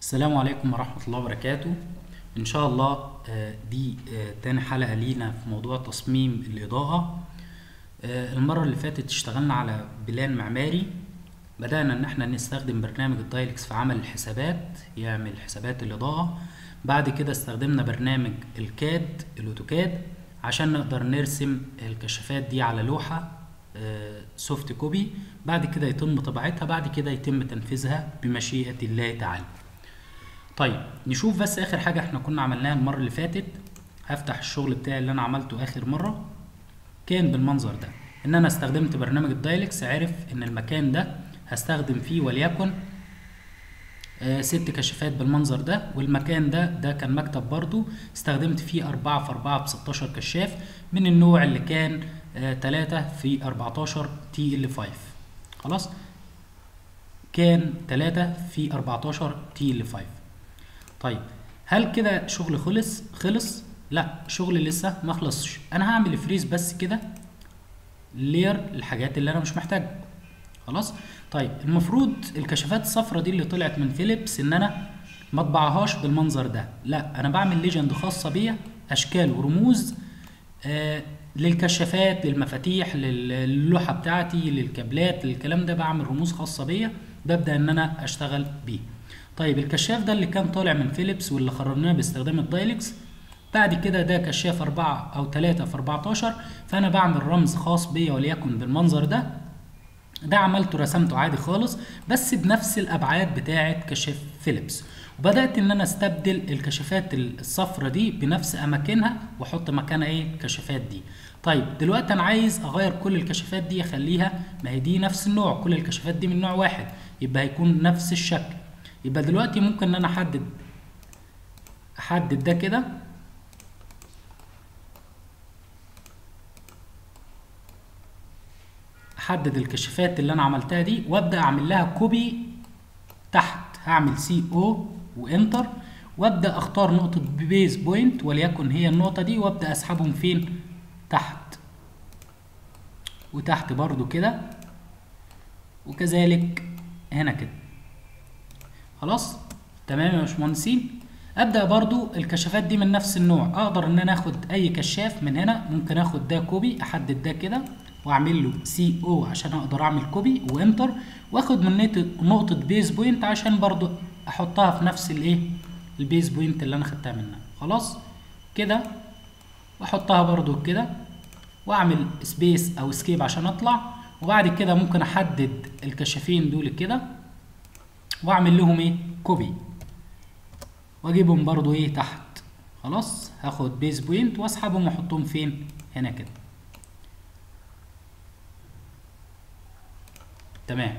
السلام عليكم ورحمة الله وبركاته إن شاء الله آه، دي آه، تاني حلقة لينا في موضوع تصميم الإضاءة آه، المرة اللي فاتت اشتغلنا على بلان معماري بدأنا إن احنا نستخدم برنامج الدايلكس في عمل الحسابات يعمل حسابات الإضاءة بعد كده استخدمنا برنامج الكاد الأوتوكاد عشان نقدر نرسم الكشافات دي على لوحة سوفت كوبي بعد كده يتم طباعتها بعد كده يتم تنفيذها بمشيئة الله تعالى طيب نشوف بس اخر حاجه احنا كنا عملناها المره اللي فاتت هفتح الشغل بتاعي اللي انا عملته اخر مره كان بالمنظر ده ان انا استخدمت برنامج الدايلكس عرف ان المكان ده هستخدم فيه وليكن آه ست كشافات بالمنظر ده والمكان ده ده كان مكتب برضو استخدمت فيه أربعة في أربعة بستاشر كشاف من النوع اللي كان آه تلاتة في أربعتاشر تي ال فايف خلاص كان تلاتة في أربعتاشر تي ال فايف طيب هل كده شغل خلص خلص لا شغل لسه ما خلصش انا هعمل فريز بس كده لير الحاجات اللي انا مش محتاجها خلاص طيب المفروض الكشافات الصفراء دي اللي طلعت من فيليبس ان انا ما اطبعهاش بالمنظر ده لا انا بعمل ليجند خاصه بيا اشكال ورموز آه للكشافات للمفاتيح للوحه بتاعتي للكابلات للكلام ده بعمل رموز خاصه بيا ببدا ان انا اشتغل بيه طيب الكشاف ده اللي كان طالع من فيليبس واللي خرجناه باستخدام الدايلكس بعد كده ده كشاف 4 او 3 في 14 فانا بعمل رمز خاص بيا وليكن بالمنظر ده ده عملته رسمته عادي خالص بس بنفس الابعاد بتاعه كشاف فيليبس وبدات ان انا استبدل الكشافات الصفرة دي بنفس اماكنها واحط مكانها ايه الكشافات دي طيب دلوقتي انا عايز اغير كل الكشافات دي اخليها ما هي دي نفس النوع كل الكشافات دي من نوع واحد يبقى هيكون نفس الشكل يبقى دلوقتي ممكن ان انا احدد احدد ده كده احدد الكشافات اللي انا عملتها دي وابدا اعمل لها كوبي تحت هعمل سي او وانتر وابدا اختار نقطه بيز بوينت وليكن هي النقطه دي وابدا اسحبهم فين تحت وتحت برضو كده وكذلك هنا كده خلاص تمام يا باشمهندسين ابدا برضو الكشافات دي من نفس النوع اقدر ان انا اخد اي كشاف من هنا ممكن اخد ده كوبي احدد ده كده واعمل له سي او عشان اقدر اعمل كوبي وانتر واخد من نقطه بيز بوينت عشان برضو احطها في نفس الايه البيز بوينت اللي انا خدتها منها خلاص كده واحطها برضو كده واعمل سبيس او اسكيب عشان اطلع وبعد كده ممكن احدد الكشافين دول كده واعمل لهم ايه كوبي واجيبهم برضو ايه تحت خلاص هاخد بيز بوينت واسحبهم واحطهم فين هنا كده تمام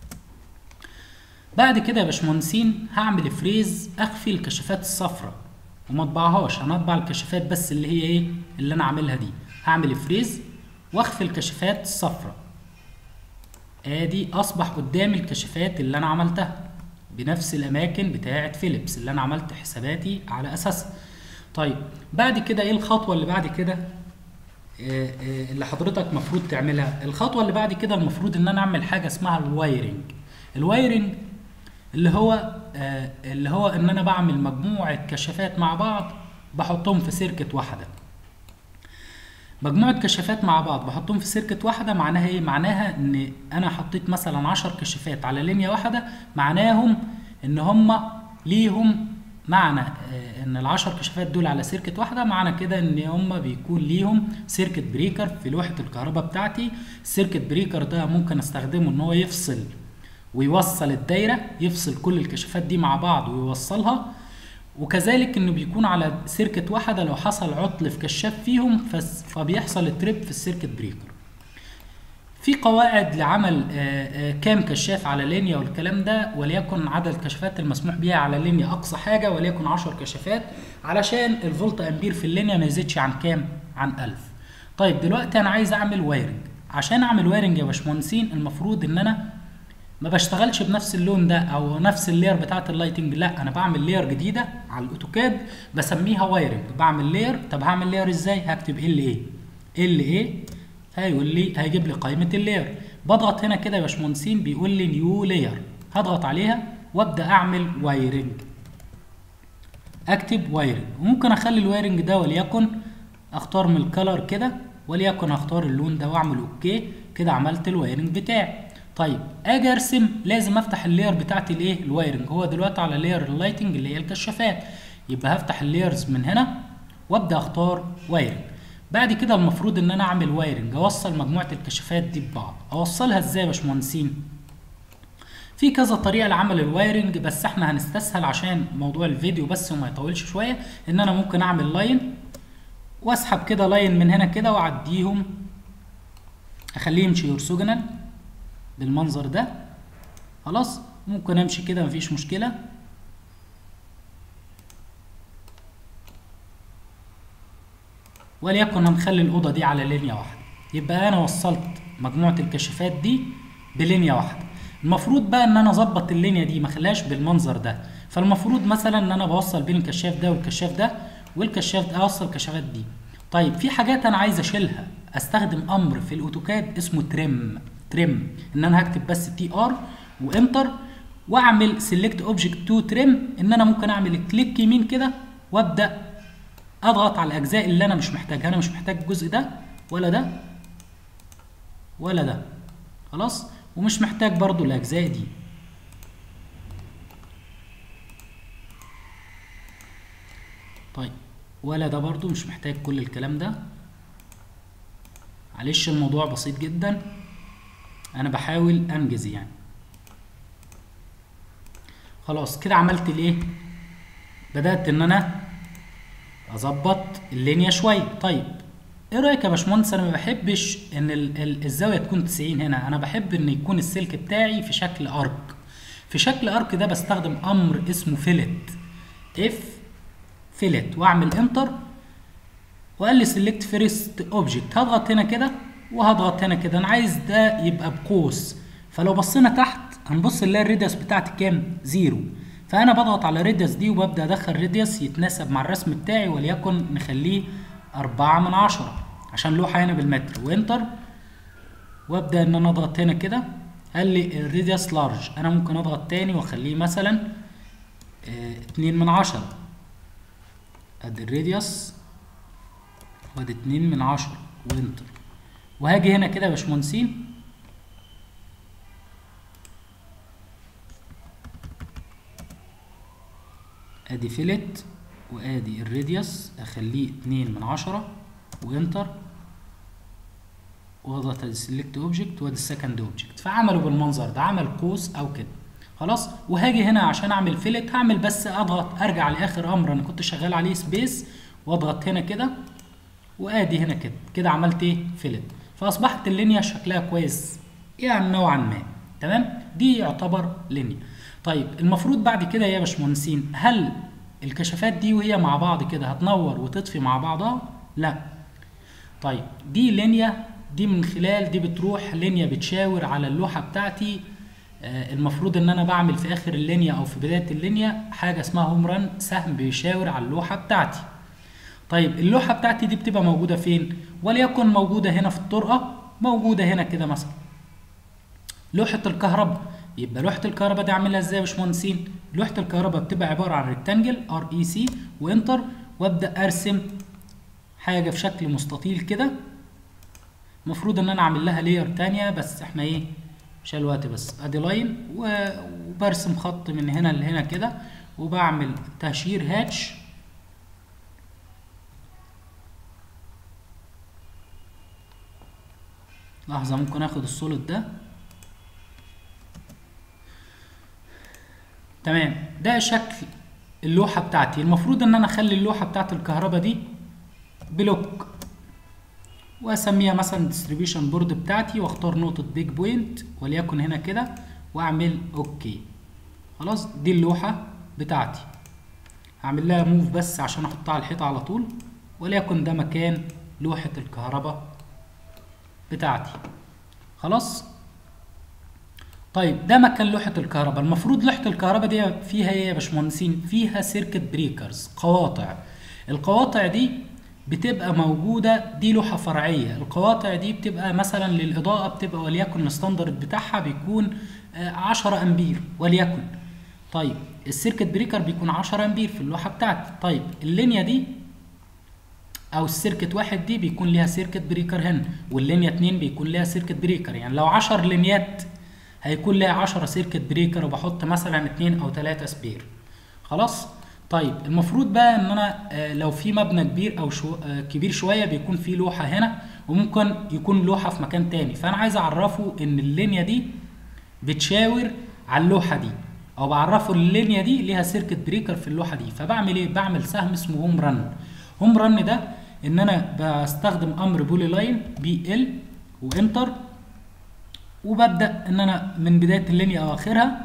بعد كده يا باشمهندسين هعمل فريز اخفي الكشافات الصفراء وما اطبعهاش انا اطبع الكشافات بس اللي هي ايه اللي انا عاملها دي هعمل فريز واخفي الكشافات الصفراء ادي اصبح قدامي الكشافات اللي انا عملتها بنفس الاماكن بتاعه فيليبس اللي انا عملت حساباتي على اساسها طيب بعد كده ايه الخطوه اللي بعد كده آه آه اللي حضرتك مفروض تعملها الخطوه اللي بعد كده المفروض ان انا اعمل حاجه اسمها الوايرنج الوايرنج اللي هو آه اللي هو ان انا بعمل مجموعه كشافات مع بعض بحطهم في سيركت واحده مجموعة كشافات مع بعض بحطهم في سيركت واحدة معناها ايه؟ معناها ان انا حطيت مثلا عشر كشافات على لينيا واحدة معناهم ان هما ليهم معنى ان العشر كشافات دول على سيركت واحدة معنى كده ان هما بيكون ليهم سيركت بريكر في لوحة الكهرباء بتاعتي السيركت بريكر ده ممكن استخدمه ان هو يفصل ويوصل الدايرة يفصل كل الكشافات دي مع بعض ويوصلها وكذلك انه بيكون على سيركت واحدة لو حصل عطل في كشاف فيهم فبيحصل التريب في السيركت بريكر في قواعد لعمل كام كشاف على لينيا والكلام ده وليكن عدد الكشافات المسموح بيها على لينيا اقصى حاجه وليكن 10 كشافات علشان الفولت امبير في اللينيا ما يزيدش عن كام عن 1000 طيب دلوقتي انا عايز اعمل وايرنج عشان اعمل وايرنج يا باشمهندسين المفروض ان انا ما بشتغلش بنفس اللون ده او نفس اللير بتاعت اللايتنج لا انا بعمل لير جديده على الاوتوكاد بسميها وايرنج بعمل لير طب هعمل لير ازاي هكتب ال ايه ال ايه هيقول لي هيجيب لي قائمه اللير بضغط هنا كده يا باشمهندسين بيقول لي نيو لير هضغط عليها وابدا اعمل وايرنج اكتب وايرنج وممكن اخلي الوايرنج ده وليكن اختار من الكلر كده وليكن هختار اللون ده واعمل اوكي كده عملت الوايرنج بتاعي طيب اجي ارسم لازم افتح اللاير بتاعتي الايه الوايرنج هو دلوقتي على لاير اللايتنج اللي هي الكشافات يبقى هفتح اللايرز من هنا وابدا اختار وايرنج بعد كده المفروض ان انا اعمل وايرنج اوصل مجموعه الكشافات دي ببعض اوصلها ازاي يا باشمهندسين في كذا طريقه لعمل الوايرنج بس احنا هنستسهل عشان موضوع الفيديو بس وما يطولش شويه ان انا ممكن اعمل لاين واسحب كده لاين من هنا كده واعديهم اخليه يمشي اورثوجونال بالمنظر ده خلاص ممكن امشي كده مفيش مشكله وليكن هنخلي الاوضه دي على لينيا واحده يبقى انا وصلت مجموعه الكشافات دي بلينيا واحده المفروض بقى ان انا اظبط اللينيا دي ما اخليهاش بالمنظر ده فالمفروض مثلا ان انا بوصل بين الكشاف ده والكشاف ده والكشاف ده اوصل الكشافات دي طيب في حاجات انا عايز اشيلها استخدم امر في الاوتوكاد اسمه تريم تريم ان انا هكتب بس تي ار وانتر واعمل سيلكت اوبجكت تو تريم ان انا ممكن اعمل كليك يمين كده وابدا اضغط على الاجزاء اللي انا مش محتاجها انا مش محتاج الجزء ده ولا ده ولا ده خلاص ومش محتاج برضو الاجزاء دي طيب ولا ده برضو مش محتاج كل الكلام ده معلش الموضوع بسيط جدا انا بحاول انجز يعني خلاص كده عملت الايه بدات ان انا اظبط اللينيا شويه طيب ايه رايك يا باشمهندس انا ما بحبش ان ال ال الزاويه تكون 90 هنا انا بحب ان يكون السلك بتاعي في شكل ارك في شكل ارك ده بستخدم امر اسمه فيلت اف فيلت واعمل انتر وقال لي سيلكت فيرست اوبجكت هضغط هنا كده وهضغط هنا كده انا عايز ده يبقى بقوس فلو بصينا تحت هنبص نلاقي الريديوس بتاعتي كام زيرو فانا بضغط على الريديوس دي وببدا ادخل ريديوس يتناسب مع الرسم بتاعي وليكن نخليه أربعة من عشرة عشان لوحة هنا بالمتر وانتر وابدا ان انا اضغط هنا كده قال لي الريديوس لارج انا ممكن اضغط تاني واخليه مثلا اه اتنين من عشرة ادي الريديوس وادي اتنين من عشرة وانتر وهاجي هنا كده يا باشمهندسين ادي فيلت وادي الراديوس اخليه اتنين من عشرة وانتر واضغط ادي سيلكت اوبجكت وادي السكند اوبجكت فعمله بالمنظر ده عمل قوس او كده خلاص وهاجي هنا عشان اعمل فيلت هعمل بس اضغط ارجع لاخر امر انا كنت شغال عليه سبيس واضغط هنا كده وادي هنا كده كده عملت ايه فيلت فاصبحت اللينيا شكلها كويس يعني نوعا ما تمام دي يعتبر لينيا طيب المفروض بعد كده يا باشمهندسين هل الكشافات دي وهي مع بعض كده هتنور وتطفي مع بعضها لا طيب دي لينيا دي من خلال دي بتروح لينيا بتشاور على اللوحة بتاعتي آه المفروض ان انا بعمل في اخر اللينيا او في بداية اللينيا حاجة اسمها هوم ران سهم بيشاور على اللوحة بتاعتي طيب اللوحة بتاعتي دي بتبقى موجودة فين وليكن موجودة هنا في الطرقة موجودة هنا كده مثلا لوحة الكهرباء يبقى لوحة الكهرباء دي اعملها ازاي يا باشمهندسين لوحة الكهرباء بتبقى عبارة عن ريكتانجل ار اي سي وانتر وابدا ارسم حاجة في شكل مستطيل كده المفروض ان انا اعمل لها لير تانية بس احنا ايه مش الوقت بس ادي لاين وبرسم خط من هنا لهنا كده وبعمل تهشير هاتش لحظة ممكن اخد السوليد ده تمام ده شكل اللوحة بتاعتي المفروض ان انا اخلي اللوحة بتاعت الكهرباء دي بلوك واسميها مثلا ديستريبيوشن بورد بتاعتي واختار نقطة بيج بوينت وليكن هنا كده واعمل اوكي خلاص دي اللوحة بتاعتي هعمل لها موف بس عشان احطها على الحيطة على طول وليكن ده مكان لوحة الكهرباء بتاعتي خلاص طيب ده مكان لوحة الكهرباء المفروض لوحة الكهرباء دي فيها ايه يا باشمهندسين فيها سيركت بريكرز قواطع القواطع دي بتبقى موجودة دي لوحة فرعية القواطع دي بتبقى مثلا للإضاءة بتبقى وليكن الستاندرد بتاعها بيكون عشرة أمبير وليكن طيب السيركت بريكر بيكون 10 امبير في اللوحه بتاعتي طيب اللينيا دي او السيركت واحد دي بيكون ليها سيركت بريكر هنا واللينيا اتنين بيكون ليها سيركت بريكر يعني لو 10 لينيات هيكون ليها 10 سيركت بريكر وبحط مثلا اتنين او تلاتة سبير خلاص طيب المفروض بقى ان انا آه، لو في مبنى كبير او شو آه، كبير شويه بيكون في لوحه هنا وممكن يكون لوحه في مكان تاني فانا عايز اعرفه ان اللينيا دي بتشاور على اللوحه دي او بعرفه اللينيا دي ليها سيركت بريكر في اللوحه دي فبعمل ايه بعمل سهم اسمه هوم رن هوم رن ده ان انا بستخدم امر بولي لاين بي ال وانتر وببدا ان انا من بدايه اللينيا او اخرها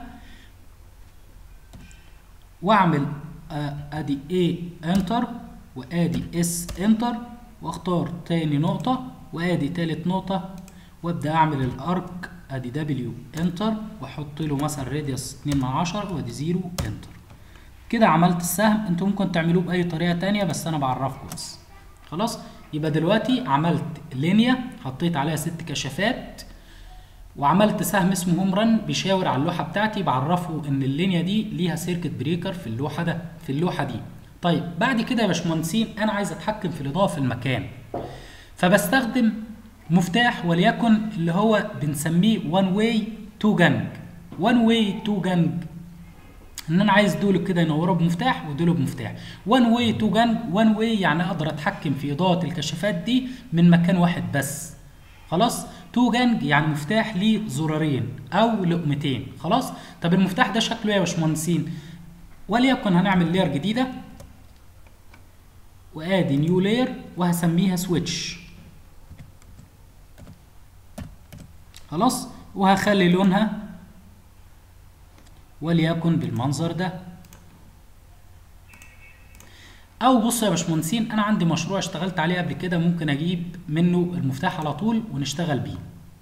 واعمل آه، ادي A انتر وادي اس انتر واختار تاني نقطة وادي تالت نقطة وابدا اعمل الارك ادي دبليو انتر واحط له مثلا راديوس 2 من 10 وادي 0 انتر كده عملت السهم انتوا ممكن تعملوه باي طريقة تانية بس انا بعرفكم بس خلاص يبقى دلوقتي عملت لينيا حطيت عليها ست كشافات وعملت سهم اسمه هوم رن بيشاور على اللوحه بتاعتي بعرفه ان اللينيا دي ليها سيركت بريكر في اللوحه ده في اللوحه دي طيب بعد كده يا باشمهندسين انا عايز اتحكم في الاضاءه في المكان فبستخدم مفتاح وليكن اللي هو بنسميه وان واي تو جانج وان واي تو جانج ان انا عايز دول كده ينوروا بمفتاح ودول بمفتاح وان واي تو جانج وان واي يعني اقدر اتحكم في اضاءه الكشافات دي من مكان واحد بس خلاص تو جانج يعني مفتاح ليه زرارين او لقمتين خلاص طب المفتاح ده شكله ايه يا باشمهندسين وليكن هنعمل لير جديده وادي نيو لير وهسميها سويتش خلاص وهخلي لونها وليكن بالمنظر ده او بص يا باشمهندسين انا عندي مشروع اشتغلت عليه قبل كده ممكن اجيب منه المفتاح على طول ونشتغل بيه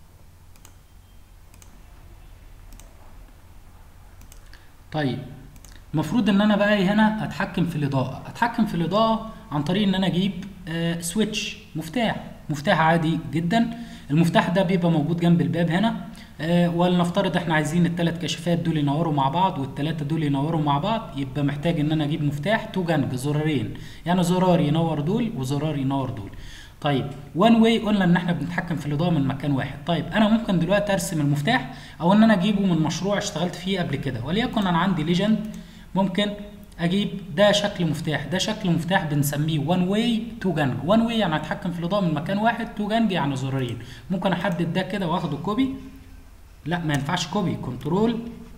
طيب المفروض ان انا بقى هنا اتحكم في الاضاءه اتحكم في الاضاءه عن طريق ان انا اجيب آه سويتش مفتاح مفتاح عادي جدا المفتاح ده بيبقى موجود جنب الباب هنا آه ولنفترض احنا عايزين الثلاث كشافات دول ينوروا مع بعض والثلاثه دول ينوروا مع بعض يبقى محتاج ان انا اجيب مفتاح تو جنب زرارين يعني زرار ينور دول وزرار ينور دول طيب وان واي قلنا ان احنا بنتحكم في الاضاءه من مكان واحد طيب انا ممكن دلوقتي ارسم المفتاح او ان انا اجيبه من مشروع اشتغلت فيه قبل كده وليكن انا عندي ليجند ممكن اجيب ده شكل مفتاح ده شكل مفتاح بنسميه وان واي تو جانج وان واي يعني اتحكم في الاضاءه من مكان واحد تو جانج يعني زرارين ممكن احدد ده كده واخده كوبي لا ما ينفعش كوبي كنترول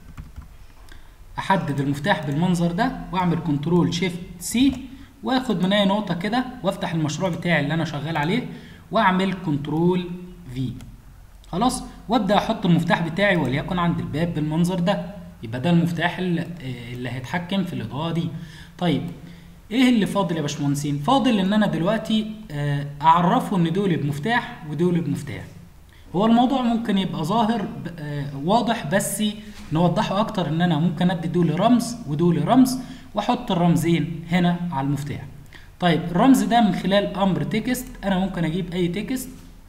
احدد المفتاح بالمنظر ده واعمل كنترول شيفت سي واخد من اي نقطه كده وافتح المشروع بتاعي اللي انا شغال عليه واعمل كنترول في خلاص وابدا احط المفتاح بتاعي وليكن عند الباب بالمنظر ده يبقى ده المفتاح اللي, اللي هيتحكم في الاضاءه دي طيب ايه اللي فاضل يا باشمهندسين فاضل ان انا دلوقتي اعرفه ان دول بمفتاح ودول بمفتاح هو الموضوع ممكن يبقى ظاهر واضح بس نوضحه اكتر ان انا ممكن ادي دول رمز ودول رمز واحط الرمزين هنا على المفتاح طيب الرمز ده من خلال امر تكست انا ممكن اجيب اي تكست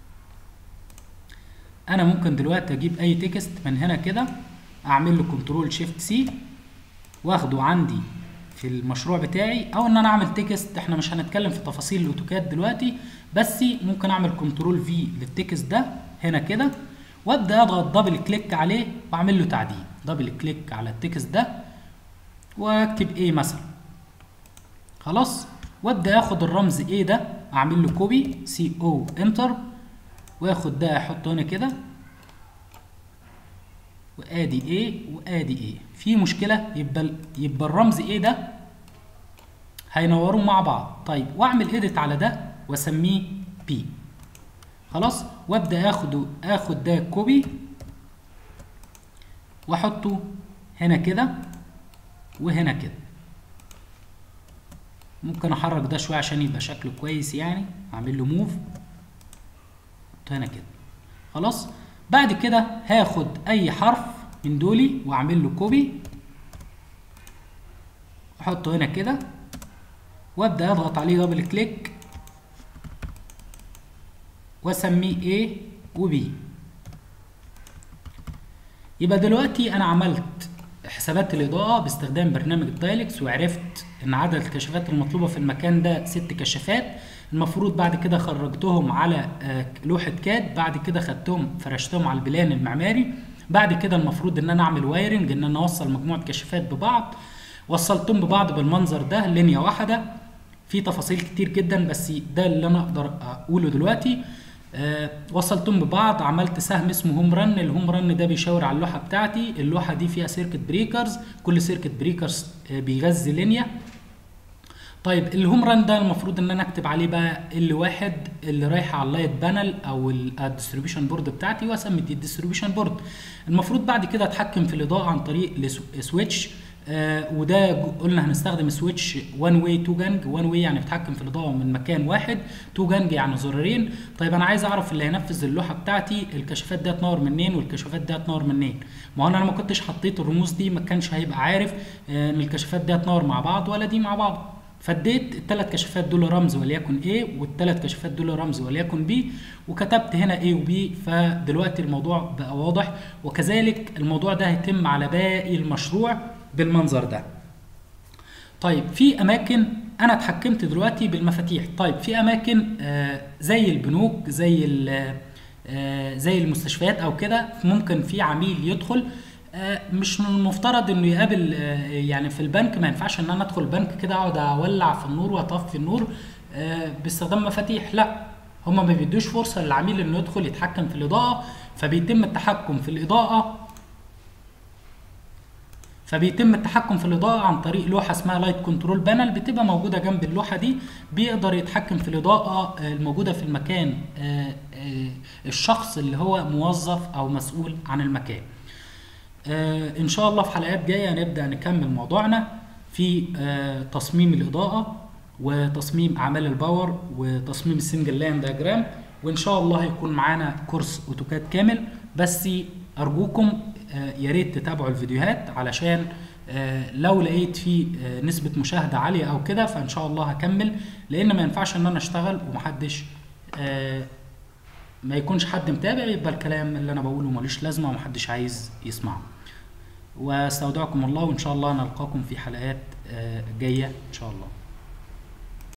انا ممكن دلوقتي اجيب اي تكست من هنا كده اعمل له كنترول شيفت سي واخده عندي في المشروع بتاعي او ان انا اعمل تكست احنا مش هنتكلم في تفاصيل الاوتوكاد دلوقتي بس ممكن اعمل كنترول في للتكست ده هنا كده وابدا اضغط دبل كليك عليه واعمل له تعديل دبل كليك على التكست ده واكتب ايه مثلا خلاص وابدا اخد الرمز ايه ده اعمل له كوبي سي او انتر واخد ده احطه هنا كده وادي ايه وادي ايه في مشكله يبقى يبقى الرمز ايه ده هينوروا مع بعض طيب واعمل ايديت على ده واسميه بي خلاص وابدا اخده اخد ده كوبي واحطه هنا كده وهنا كده ممكن احرك ده شويه عشان يبقى شكله كويس يعني اعمل له موف هنا كده خلاص بعد كده هاخد اي حرف من دولي واعمل له كوبي احطه هنا كده وابدا اضغط عليه دبل كليك واسميه A و B يبقى دلوقتي انا عملت حسابات الاضاءه باستخدام برنامج الدايلكس وعرفت ان عدد الكشافات المطلوبه في المكان ده ست كشافات المفروض بعد كده خرجتهم على آه، لوحه كاد بعد كده خدتهم فرشتهم على البلان المعماري بعد كده المفروض ان انا اعمل وايرنج ان انا اوصل مجموعه كشافات ببعض وصلتهم ببعض بالمنظر ده لينيا واحده في تفاصيل كتير جدا بس ده اللي انا اقدر اقوله دلوقتي آه وصلتهم ببعض عملت سهم اسمه هوم رن الهوم رن ده بيشاور على اللوحه بتاعتي اللوحه دي فيها سيركت بريكرز كل سيركت بريكرز آه بيغذي لينيا طيب الهوم ران ده المفروض ان انا اكتب عليه بقى ال واحد اللي رايحه على اللايت بانل او الديستريبيوشن بورد بتاعتي واسمي دي الديستريبيوشن بورد المفروض بعد كده اتحكم في الاضاءه عن طريق سويتش آه وده جو- قلنا هنستخدم سويتش 1 واي 2 جانج 1 واي يعني بتحكم في الاضاءه من مكان واحد 2 جانج يعني زرارين طيب انا عايز اعرف اللي هينفذ اللوحه بتاعتي الكشافات دي هتنور منين والكشافات دي هتنور منين ما هو انا لما كنتش حطيت الرموز دي ما كانش هيبقى عارف آه ان الكشافات دي هتنور مع بعض ولا دي مع بعض فاديت الثلاث كشافات دول رمز وليكن A والثلاث كشافات دول رمز وليكن B وكتبت هنا A و B فدلوقتي الموضوع بقى واضح وكذلك الموضوع ده هيتم على باقي المشروع بالمنظر ده طيب في اماكن انا اتحكمت دلوقتي بالمفاتيح طيب في اماكن آه زي البنوك زي ال- آه زي المستشفيات او كده ممكن في عميل يدخل آه مش من المفترض انه يقابل آه يعني في البنك ما ينفعش ان انا ادخل البنك كده اقعد اولع في النور واطفي النور آه باستخدام مفاتيح لا هما ما بيدوش فرصه للعميل انه يدخل يتحكم في الاضاءه فبيتم التحكم في الاضاءه فبيتم التحكم في الاضاءه عن طريق لوحه اسمها لايت كنترول بانل بتبقى موجوده جنب اللوحه دي بيقدر يتحكم في الاضاءه آه، الموجوده في المكان آه، آه، الشخص اللي هو موظف او مسؤول عن المكان آه، ان شاء الله في حلقات جايه نبدا نكمل موضوعنا في آه، تصميم الاضاءه وتصميم اعمال الباور وتصميم السنجل لاين دياجرام وان شاء الله هيكون معانا كورس اوتوكاد كامل بس ارجوكم آه، يا ريت تتابعوا الفيديوهات علشان آه، لو لقيت في آه، نسبة مشاهدة عالية او كده فان شاء الله هكمل لان ما ينفعش ان انا اشتغل ومحدش آه، ما يكونش حد متابع يبقى الكلام اللي انا بقوله ملوش لازمة ومحدش عايز يسمعه واستودعكم الله وان شاء الله نلقاكم في حلقات آه، جاية ان شاء الله